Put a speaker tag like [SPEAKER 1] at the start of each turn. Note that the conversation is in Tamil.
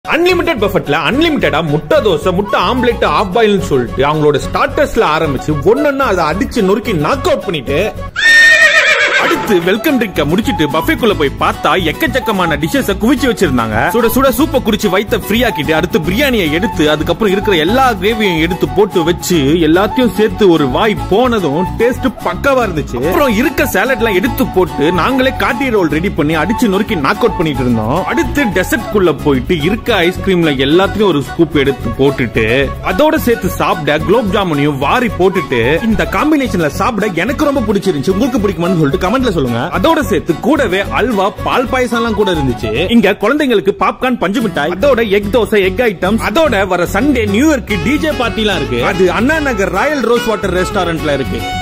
[SPEAKER 1] அன்லிமிட்டெட் பஃபெட்ல அன்லிமிட்டடா முட்டை தோசை முட்டை ஆம்லெட் ஆஃப் பாயில்னு சொல்லிட்டு அவங்களோட ஸ்டார்டர்ஸ்ல ஆரம்பிச்சு ஒன்னொன்னா அதை அடிச்சு நொறுக்கி நாக் அவுட் பண்ணிட்டு அடுத்து வெல்கம் ட்ரிங்க முடிச்சிட்டு பஃபேக்குள்ள போய் பார்த்தா எக்கச்சக்கமான டிஷஸ் குவிச்சு வச்சிருந்தாங்க சுட சுட சூப்பை குடிச்சு வயித்த ஃப்ரீ ஆக்கிட்டு அடுத்து பிரியாணியை எடுத்து அதுக்கப்புறம் இருக்கிற எல்லா கிரேவியும் எடுத்து போட்டு வச்சு எல்லாத்தையும் சேர்த்து ஒரு வாய் போனதும் டேஸ்ட் பக்காவா இருந்துச்சு அப்புறம் இருக்க சாலட்லாம் எடுத்து போட்டு நாங்களே காட்டி ரோல் ரெடி பண்ணி அடிச்சு நொறுக்கி நாக் அவுட் பண்ணிட்டு இருந்தோம் அடுத்து டெசர்ட் குள்ள போயிட்டு இருக்க ஐஸ்கிரீம்ல எல்லாத்தையும் ஒரு ஸ்கூப் எடுத்து போட்டுட்டு அதோட சேர்த்து சாப்பிட குலோப் ஜாமுனையும் வாரி போட்டுட்டு இந்த காம்பினேஷன்ல சாப்பிட எனக்கு ரொம்ப பிடிச்சிருந்துச்சு உங்களுக்கு பிடிக்குமான்னு சொல்லிட்டு கமெண்ட்ல சொல்லுங்க அதோட சேர்த்து கூடவே அல்வா பால் பாயசம் எல்லாம் கூட இருந்துச்சு இங்க குழந்தைங்களுக்கு பாப்கார்ன் பஞ்சு மிட்டாய் அதோட எக் தோசை எக் ஐட்டம்ஸ் அதோட வர சண்டே நியூ இயர்க்கு டிஜே பார்ட்டி எல்லாம் இருக்கு அது Anna Nagar royal rose water ரெஸ்டாரண்ட்ல இருக்கு